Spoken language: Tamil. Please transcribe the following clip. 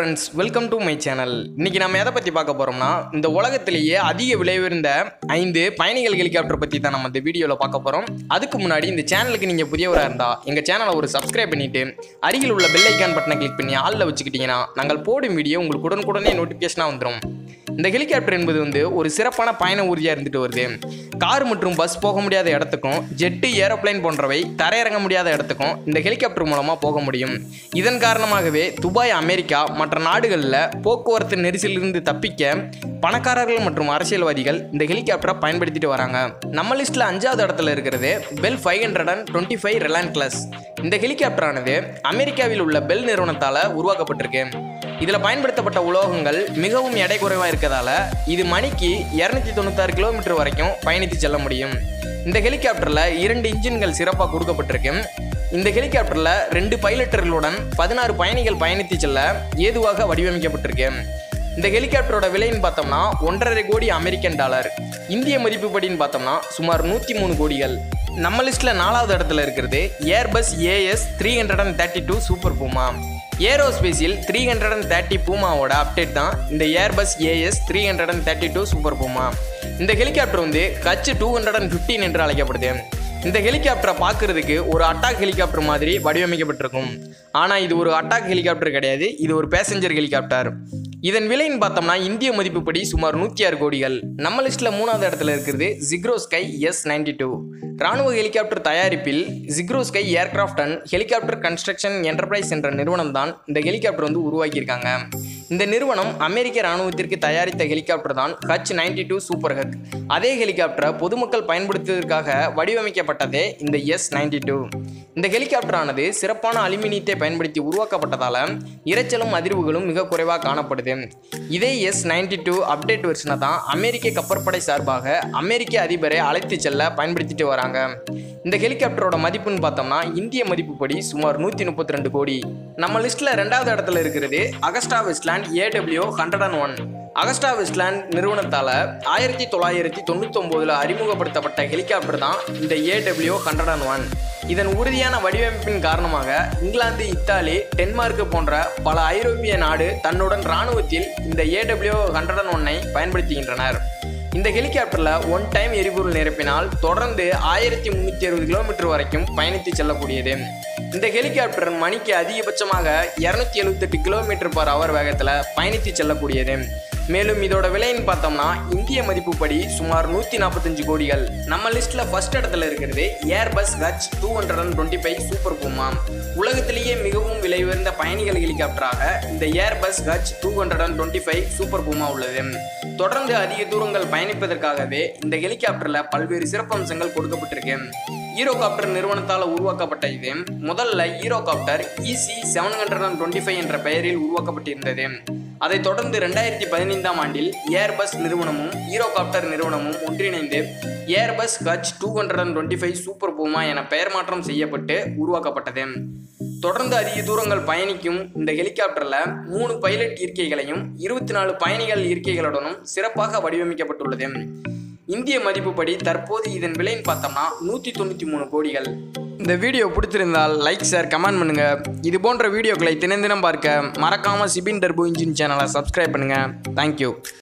friends welcome to my channel இன்னைக்கு நம்ம எதை பற்றி பார்க்க போகிறோம்னா இந்த உலகத்திலேயே அதிக விலை உயர்ந்த ஐந்து பயணிகள் ஹெலிகாப்டர் பற்றி தான் நம்ம இந்த வீடியோவில் பார்க்க போகிறோம் அதுக்கு முன்னாடி இந்த சேனலுக்கு நீங்கள் புதியவராக இருந்தால் எங்கள் சேனலை ஒரு சப்ஸ்கிரைப் பண்ணிவிட்டு அருகில் உள்ள பெல் ஐக்கான் பட்டனை கிளிக் பண்ணி ஆளில் வச்சுக்கிட்டிங்கன்னா நாங்கள் போடும் வீடியோ உங்களுக்கு உடனுக்குடனே நோட்டிஃபிகேஷனாக வந்துடும் இந்த ஹெலிகாப்டர் என்பது வந்து ஒரு சிறப்பான பயண ஊர்தியாக இருந்துட்டு வருது கார் மற்றும் பஸ் போக முடியாத இடத்துக்கும் ஜெட்டு ஏரோப்ளேன் போன்றவை தரையிறங்க முடியாத இடத்துக்கும் இந்த ஹெலிகாப்டர் மூலமாக போக முடியும் இதன் காரணமாகவே துபாய் அமெரிக்கா மற்ற நாடுகளில் போக்குவரத்து நெரிசலிலிருந்து தப்பிக்க பணக்காரர்கள் மற்றும் அரசியல்வாதிகள் இந்த ஹெலிகாப்டரை பயன்படுத்திட்டு வராங்க நம்ம லிஸ்ட்டில் அஞ்சாவது இடத்துல இருக்கிறது Bell five hundred and twenty five ரெலான் கிளாஸ் இந்த ஹெலிகாப்டரானது அமெரிக்காவில் உள்ள பெல் நிறுவனத்தால் உருவாக்கப்பட்டிருக்கு இதில் பயன்படுத்தப்பட்ட உலோகங்கள் மிகவும் எடை குறைவாக இருக்கதால இது மணிக்கு இரநூத்தி தொண்ணூத்தாறு கிலோமீட்டர் வரைக்கும் பயணித்து செல்ல முடியும் இந்த ஹெலிகாப்டரில் இரண்டு இன்ஜின்கள் சிறப்பாக கொடுக்கப்பட்டிருக்கு இந்த ஹெலிகாப்டரில் ரெண்டு பைலட்டர்களுடன் பதினாறு பயணிகள் பயணித்து செல்ல ஏதுவாக வடிவமைக்கப்பட்டிருக்கு இந்த ஹெலிகாப்டரோட விலைன்னு பார்த்தோம்னா ஒன்றரை கோடி அமெரிக்கன் டாலர் இந்திய மதிப்புப்படின்னு பார்த்தோம்னா சுமார் நூற்றி மூணு கோடிகள் நம்ம லிஸ்ட்டில் நாலாவது இடத்துல இருக்கிறது Airbus AS three hundred and thirty two Super Puma ஏரோஸ்பேஸில் த்ரீ ஹண்ட்ரட் அண்ட் தேர்ட்டி பூமாவோட அப்டேட் தான் இந்த Airbus AS three hundred and thirty two Super Puma இந்த ஹெலிகாப்டர் வந்து கட்ச் டூ ஹண்ட்ரட் அண்ட் ஃபிஃப்டீன் என்று அழைக்கப்படுது இந்த ஹெலிகாப்டரை பார்க்கறதுக்கு ஒரு அட்டாக் ஹெலிகாப்டர் மாதிரி வடிவமைக்கப்பட்டிருக்கும் ஆனால் இது ஒரு அட்டாக் ஹெலிகாப்டர் கிடையாது இது ஒரு பேசஞ்சர் ஹெலிகாப்டர் இதன் விலைன்னு பார்த்தோம்னா இந்திய மதிப்புப்படி சுமார் நூற்றி ஆறு கோடிகள் நம்ம லிஸ்ட்டில் மூணாவது இடத்துல இருக்கிறது Sikorsky S ninety two ராணுவ ஹெலிகாப்டர் தயாரிப்பில் Sikorsky aircraft and helicopter construction enterprise என்ற நிறுவனம் தான் இந்த ஹெலிகாப்டர் வந்து உருவாக்கியிருக்காங்க இந்த நிறுவனம் அமெரிக்க ராணுவத்திற்கு தயாரித்த ஹெலிகாப்டர் தான் H ninety two super hawk அதே ஹெலிகாப்டரை பொதுமக்கள் பயன்படுத்துவதற்காக வடிவமைக்கப்பட்டதே இந்த எஸ் நைன்டி டூ இந்த ஹெலிகாப்டரானது சிறப்பான அலுமினியத்தை பயன்படுத்தி உருவாக்கப்பட்டதால இரைச்சலும் அதிர்வுகளும் மிக குறைவாக காணப்படுது இதே எஸ் நைன்டி டூ அப்டேட் வெர்ஷனை தான் அமெரிக்க கப்பற்படை சார்பாக அமெரிக்க அதிபரை அழைத்து செல்ல பயன்படுத்திட்டு வராங்க இந்த ஹெலிகாப்டரோட மதிப்புன்னு பார்த்தோம்னா இந்திய மதிப்புப்படி சுமார் நூற்றி முப்பத்தி ரெண்டு கோடி நம்ம லிஸ்ட்டில் ரெண்டாவது இடத்துல இருக்கிறது Agusta Westland AW hundred and one Agusta Westland நிறுவனத்தால் ஆயிரத்தி தொள்ளாயிரத்தி தொண்ணூத்தொம்போதில் அறிமுகப்படுத்தப்பட்ட ஹெலிகாப்டர் தான் இந்த ஏடபிள்யூ ஹண்ட்ரட் அண்ட் ஒன் இதன் உறுதியான வடிவமைப்பின் காரணமாக இங்கிலாந்து இத்தாலி டென்மார்க் போன்ற பல ஐரோப்பிய நாடு தன்னுடன் இராணுவத்தில் இந்த ஏடபிள்யூ ஹண்ட்ரட் அண்ட் ஒன்னை பயன்படுத்துகின்றனர் இந்த ஹெலிகாப்டரில் ஒன் டைம் எரிபொருள் நிரப்பினால் தொடர்ந்து ஆயிரத்தி முந்நூற்றி அறுபது கிலோமீட்டர் வரைக்கும் பயணித்து செல்லக்கூடியது இந்த ஹெலிகாப்டர் மணிக்கு அதிகபட்சமாக இரநூத்தி எழுபத்தெட்டு கிலோமீட்டர் பர் அவர் வேகத்தில் பயணித்து செல்லக்கூடியது மேலும் இதோட விலைன்னு பார்த்தோம்னா இந்திய மதிப்புப்படி சுமார் நூற்றி நாற்பத்தஞ்சு கோடிகள் நம்ம லிஸ்ட்டில் ஃபர்ஸ்ட் இடத்துல இருக்கிறது Airbus H two hundred and twenty five Super Puma உலகத்திலேயே மிகவும் விலை உயர்ந்த பயணிகள் ஹெலிகாப்டராக இந்த Airbus H two hundred and twenty five Super Puma உள்ளது தொடர்ந்து அதிக தூரங்கள் பயணிப்பதற்காகவே இந்த ஹெலிகாப்டரில் பல்வேறு சிறப்பம்சங்கள் கொடுக்கப்பட்டிருக்கு ஈரோகாப்டர் நிறுவனத்தால் உருவாக்கப்பட்ட இது முதல்ல Eurocopter EC seven hundred and twenty five என்ற பெயரில் உருவாக்கப்பட்டிருந்தது அதைத் தொடர்ந்து ரெண்டாயிரத்தி பதினைந்தாம் ஆண்டில் ஏர்பஸ் நிறுவனமும் ஈரோகாப்டர் நிறுவனமும் ஒன்றிணைந்து Airbus H two hundred and twenty five Super Puma என பெயர் மாற்றம் செய்யப்பட்டு உருவாக்கப்பட்டது தொடர்ந்து அதிக தூரங்கள் பயணிக்கும் இந்த ஹெலிகாப்டரில் மூணு பைலட் இருக்கைகளையும் இருபத்தி நாலு பயணிகள் இருக்கைகளுடனும் சிறப்பாக வடிவமைக்கப்பட்டுள்ளது இந்திய மதிப்புப்படி தற்போது இதன் விலைன்னு பார்த்தோம்னா நூற்றி தொண்ணூற்றி மூணு கோடிகள் இந்த வீடியோ பிடிச்சிருந்தால் லைக் ஷேர் கமெண்ட் பண்ணுங்க இது போன்ற வீடியோக்களை தினம் தினம் பார்க்க மறக்காம சிபின் டர்போ இன்ஜின் சேனலை சப்ஸ்கிரைப் பண்ணுங்க தேங்க்யூ